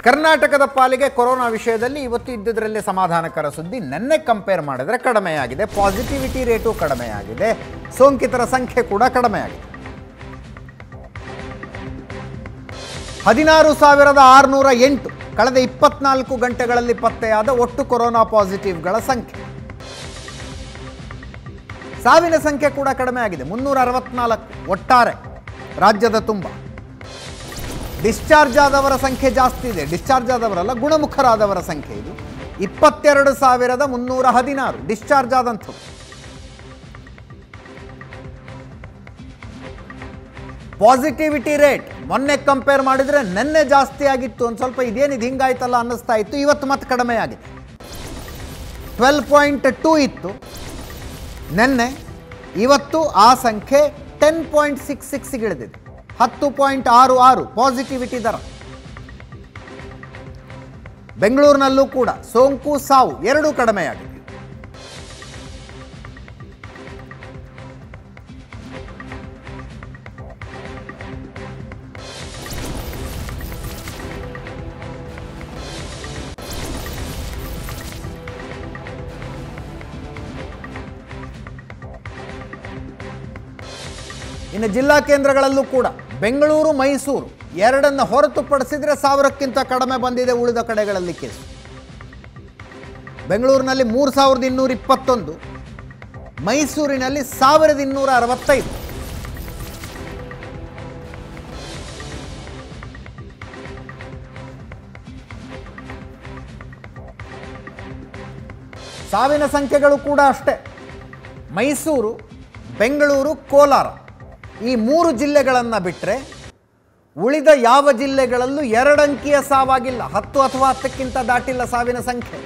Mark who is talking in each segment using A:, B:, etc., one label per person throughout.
A: ಕರ್ನಾಟಕದ ಪಾಲಿಗೆ ಕೊರೋನಾ ವಿಷಯದಲ್ಲಿ ಇವತ್ತು ಇದ್ದುದರಲ್ಲೇ ಸಮಾಧಾನಕರ ಸುದ್ದಿ ನೆನ್ನೆ ಕಂಪೇರ್ ಮಾಡಿದರೆ ಕಡಿಮೆಯಾಗಿದೆ ಪಾಸಿಟಿವಿಟಿ ರೇಟು ಕಡಿಮೆಯಾಗಿದೆ ಸೋಂಕಿತರ ಸಂಖ್ಯೆ ಕೂಡ ಕಡಿಮೆಯಾಗಿದೆ ಹದಿನಾರು ಸಾವಿರದ ಆರುನೂರ ಎಂಟು ಕಳೆದ ಇಪ್ಪತ್ನಾಲ್ಕು ಗಂಟೆಗಳಲ್ಲಿ ಪತ್ತೆಯಾದ ಒಟ್ಟು ಕೊರೋನಾ ಪಾಸಿಟಿವ್ಗಳ ಸಂಖ್ಯೆ ಸಾವಿನ ಸಂಖ್ಯೆ ಕೂಡ ಕಡಿಮೆ ಆಗಿದೆ ಮುನ್ನೂರ ಅರವತ್ನಾಲ್ಕು ಒಟ್ಟಾರೆ ರಾಜ್ಯದ ತುಂಬ ಡಿಸ್ಚಾರ್ಜ್ ಆದವರ ಸಂಖ್ಯೆ ಜಾಸ್ತಿ ಇದೆ ಡಿಸ್ಚಾರ್ಜ್ ಆದವರಲ್ಲ ಗುಣಮುಖರಾದವರ ಸಂಖ್ಯೆ ಇದು ಇಪ್ಪತ್ತೆರಡು ಸಾವಿರದ ಮುನ್ನೂರ ಹದಿನಾರು ಡಿಸ್ಚಾರ್ಜ್ ಆದಂಥವು ಪಾಸಿಟಿವಿಟಿ ರೇಟ್ ಮೊನ್ನೆ ಕಂಪೇರ್ ಮಾಡಿದರೆ ನಿನ್ನೆ ಜಾಸ್ತಿ ಆಗಿತ್ತು ಒಂದು ಸ್ವಲ್ಪ ಇದೇನಿದು ಹಿಂಗಾಯ್ತಲ್ಲ ಅನ್ನಿಸ್ತಾ ಇತ್ತು ಇವತ್ತು ಮತ್ತೆ ಕಡಿಮೆ ಆಗಿದೆ ಟ್ವೆಲ್ ಪಾಯಿಂಟ್ ಟೂ ಇತ್ತು ನಿನ್ನೆ ಇವತ್ತು ಆ ಸಂಖ್ಯೆ ಟೆನ್ ಪಾಯಿಂಟ್ ಸಿಕ್ಸ್ ಸಿಕ್ಸ್ಗೆ ಇಳಿದಿದೆ ಹತ್ತು ಪಾಯಿಂಟ್ ಆರು ಆರು ಪಾಸಿಟಿವಿಟಿ ದರ ಬೆಂಗಳೂರಿನಲ್ಲೂ ಕೂಡ ಸೋಂಕು ಸಾವು ಎರಡೂ ಕಡಿಮೆಯಾಗಿದೆ ಇನ್ನು ಜಿಲ್ಲಾ ಕೇಂದ್ರಗಳಲ್ಲೂ ಕೂಡ ಬೆಂಗಳೂರು ಮೈಸೂರು ಎರಡನ್ನ ಹೊರತುಪಡಿಸಿದರೆ ಸಾವಿರಕ್ಕಿಂತ ಕಡಿಮೆ ಬಂದಿದೆ ಉಳಿದ ಕಡೆಗಳಲ್ಲಿ ಕೇಸು ಬೆಂಗಳೂರಿನಲ್ಲಿ ಮೂರು ಸಾವಿರದ ಇನ್ನೂರ ಇಪ್ಪತ್ತೊಂದು ಮೈಸೂರಿನಲ್ಲಿ ಸಾವಿರದ ಇನ್ನೂರ ಅರವತ್ತೈದು ಸಾವಿನ ಸಂಖ್ಯೆಗಳು ಕೂಡ ಅಷ್ಟೇ ಮೈಸೂರು ಬೆಂಗಳೂರು ಕೋಲಾರ ಈ ಮೂರು ಜಿಲ್ಲೆಗಳನ್ನು ಬಿಟ್ಟರೆ ಉಳಿದ ಯಾವ ಜಿಲ್ಲೆಗಳಲ್ಲೂ ಎರಡಂಕಿಯ ಸಾವಾಗಿಲ್ಲ ಹತ್ತು ಅಥವಾ ಹತ್ತಕ್ಕಿಂತ ದಾಟಿಲ್ಲ ಸಾವಿನ ಸಂಖ್ಯೆ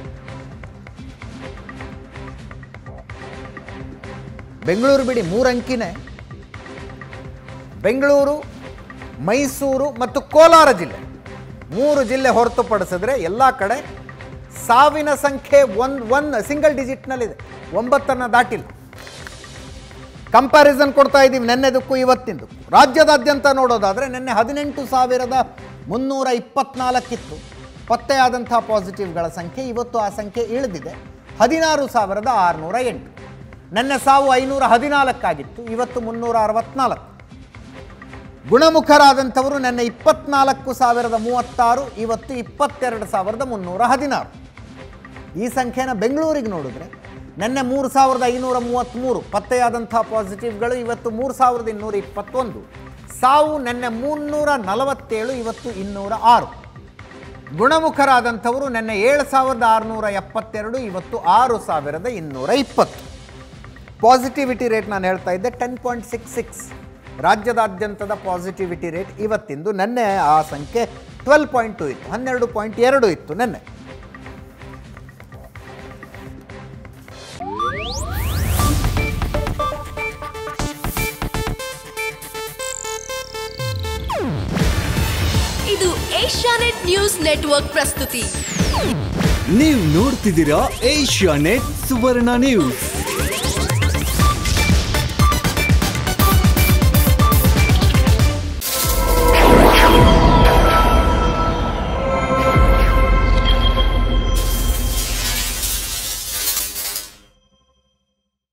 A: ಬೆಂಗಳೂರು ಬಿಡಿ ಮೂರಂಕಿನೇ ಬೆಂಗಳೂರು ಮೈಸೂರು ಮತ್ತು ಕೋಲಾರ ಜಿಲ್ಲೆ ಮೂರು ಜಿಲ್ಲೆ ಹೊರತುಪಡಿಸಿದ್ರೆ ಎಲ್ಲ ಕಡೆ ಸಾವಿನ ಸಂಖ್ಯೆ ಒಂದು ಒನ್ ಸಿಂಗಲ್ ಡಿಜಿಟ್ನಲ್ಲಿದೆ ಒಂಬತ್ತನ್ನು ದಾಟಿಲ್ಲ ಕಂಪ್ಯಾರಿಸನ್ ಕೊಡ್ತಾ ಇದ್ದೀವಿ ನೆನ್ನೆದಕ್ಕೂ ಇವತ್ತಿಂದು ರಾಜ್ಯದಾದ್ಯಂತ ನೋಡೋದಾದರೆ ನಿನ್ನೆ ಹದಿನೆಂಟು ಸಾವಿರದ ಮುನ್ನೂರ ಇಪ್ಪತ್ನಾಲ್ಕಿತ್ತು ಪತ್ತೆಯಾದಂಥ ಪಾಸಿಟಿವ್ಗಳ ಸಂಖ್ಯೆ ಇವತ್ತು ಆ ಸಂಖ್ಯೆ ಇಳಿದಿದೆ ಹದಿನಾರು ಸಾವಿರದ ಆರುನೂರ ಎಂಟು ನಿನ್ನೆ ಸಾವು ಐನೂರ ಹದಿನಾಲ್ಕಾಗಿತ್ತು ಇವತ್ತು ಮುನ್ನೂರ ಅರವತ್ನಾಲ್ಕು ಗುಣಮುಖರಾದಂಥವರು ನಿನ್ನೆ ಇಪ್ಪತ್ನಾಲ್ಕು ಸಾವಿರದ ಮೂವತ್ತಾರು ಇವತ್ತು ಇಪ್ಪತ್ತೆರಡು ಸಾವಿರದ ಮುನ್ನೂರ ಹದಿನಾರು ಈ ಸಂಖ್ಯೆನ ಬೆಂಗಳೂರಿಗೆ ನೋಡಿದ್ರೆ ನಿನ್ನೆ ಮೂರು ಸಾವಿರದ ಐನೂರ ಮೂವತ್ತ್ಮೂರು ಪತ್ತೆಯಾದಂಥ ಪಾಸಿಟಿವ್ಗಳು ಇವತ್ತು ಮೂರು ಸಾವಿರದ ಇನ್ನೂರ ಇಪ್ಪತ್ತೊಂದು ಸಾವು ನಿನ್ನೆ ಮುನ್ನೂರ ನಲವತ್ತೇಳು ಇವತ್ತು ಇನ್ನೂರ ಆರು ಗುಣಮುಖರಾದಂಥವರು ನಿನ್ನೆ ಏಳು ಸಾವಿರದ ಆರುನೂರ ಎಪ್ಪತ್ತೆರಡು ಇವತ್ತು ಆರು ಸಾವಿರದ ಇನ್ನೂರ ಇಪ್ಪತ್ತು ಪಾಸಿಟಿವಿಟಿ ರೇಟ್ ನಾನು ಹೇಳ್ತಾ ಇದ್ದೆ ಟೆನ್ ಪಾಯಿಂಟ್ ಸಿಕ್ಸ್ ಸಿಕ್ಸ್ ರಾಜ್ಯದಾದ್ಯಂತದ ಪಾಸಿಟಿವಿಟಿ ರೇಟ್ ಇವತ್ತಿಂದು ನಿನ್ನೆ ಆ ಸಂಖ್ಯೆ ಟ್ವೆಲ್ ಪಾಯಿಂಟ್ ಟು ಇತ್ತು ಹನ್ನೆರಡು ಪಾಯಿಂಟ್ ಎರಡು ಇತ್ತು ನಿನ್ನೆ
B: ಇದು ಏಷ್ಯಾನೆಟ್ ನ್ಯೂಸ್ ನೆಟ್ವರ್ಕ್ ಪ್ರಸ್ತುತಿ
C: ನೀವು ನೋಡ್ತಿದ್ದೀರಾ ಏಷ್ಯಾ ನೆಟ್ ಸುವರ್ಣ ನ್ಯೂಸ್